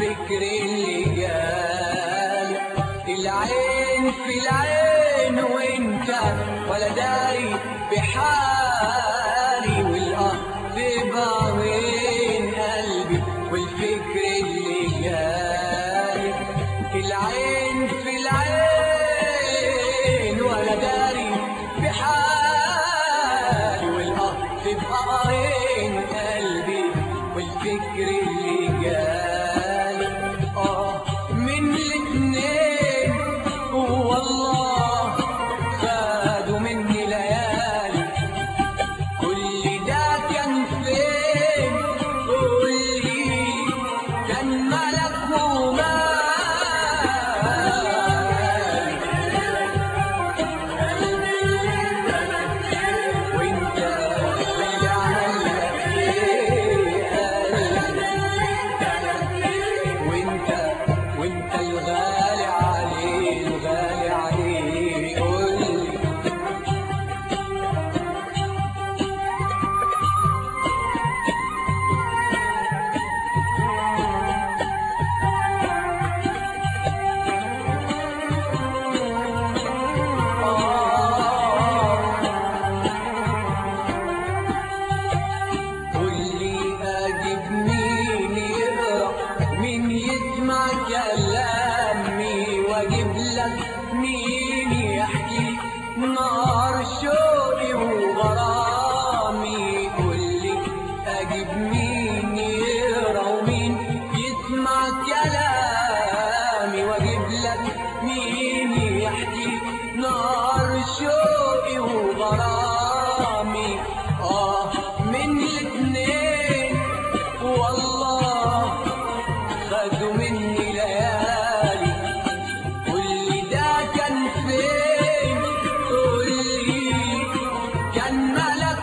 والفكر اللي جالي العين في العين وانت ولا داري بحالي والاه في بعضين قلبي والفكر اللي جالي العين في العين ولا داري بحالي والاه في بعضين قلبي والفكر اللي جالي اه من الاتنين والله خدوا مني ليالي كل ده كان فين قولي كان ملك ومال وانت اللي عملك ايه وانت وانت الغالي عليه الغالي عليه قولي قولي اجيب مين يقرا مين يسمع كلامي واجيب لك مين يحكي نار شوقي وغرامي قولي اجيب مين يقرا ومين يسمع كلامي واجيب لك مين يحكي نار شوقي وغرامي اه من الاتنين والله خدوا مني ليالي كل ده كان فين قولي كان ملك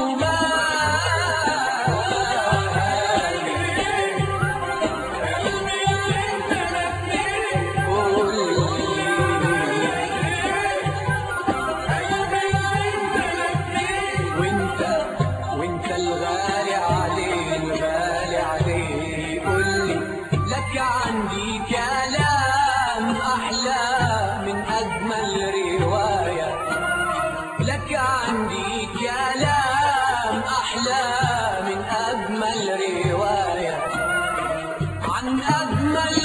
وانت وانت الغالي عليه الغالي عليه قولي لك عندي كلام احلى من اجمل روايه لك عندي كلام احلى من اجمل روايه عن اجمل